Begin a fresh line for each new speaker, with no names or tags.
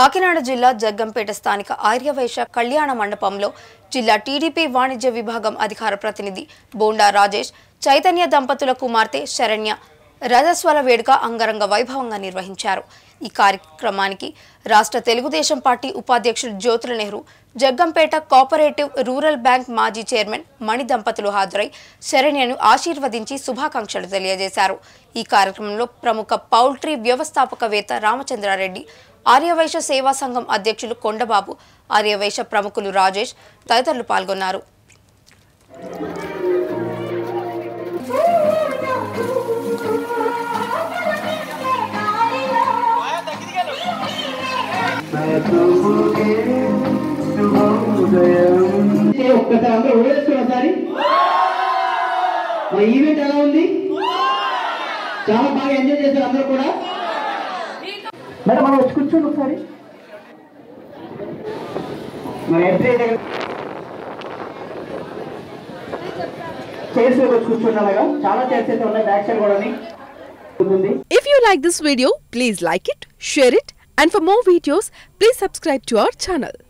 కాకినాడ జిల్లా జగ్గంపేట స్థానిక ఆర్యవైశ్య కళ్యాణ మండపంలో జిల్లా టీడీపీ వాణిజ్య విభాగం అధికార ప్రతినిధి బోండా రాజేష్ చైతన్య దంపతుల కుమార్తె శరణ్య రజస్వల వేడుక అంగరంగ వైభవంగా నిర్వహించారు ఈ కార్యక్రమానికి రాష్ట్ర తెలుగుదేశం పార్టీ ఉపాధ్యక్షుడు Jyothula Nehru Jaggampeta cooperative rural bank మాజీ చైర్మన్ మణి దంపతులు హాజరై శరణ్యను ఆశీర్వదించి శుభాకాంక్షలు తెలియజేశారు ఈ కార్యక్రమంలో ప్రముఖ పౌల్ట్రీ వ్యవస్థాపకవేత్త రామచంద్రారెడ్డి ఆర్యవైశ్య సేవా సంఘం అధ్యక్షులు కొండబాబు ఆర్యవైశ్య ప్రముఖులు రాజేష్ తదితరులు పాల్గొన్నారు
అంటే ఒక్కసారి అందరూ ఓడేసుకుని ఒకసారి మరి ఈవెంట్ ఎలా ఉంది చాలా బాగా ఎంజాయ్ చేశారు అందరూ కూడా మేడం మనం వచ్చి కూర్చోండి ఒకసారి మరి ఎంట్రీ దగ్గర చైర్స్ వచ్చి కూర్చోండి అలాగా చాలా చైర్స్ అయితే ఉన్నాయి బ్యాక్ సైడ్ కూడా ఉంటుంది
If you like this video, please like it, share it, and for more videos, please subscribe to our channel.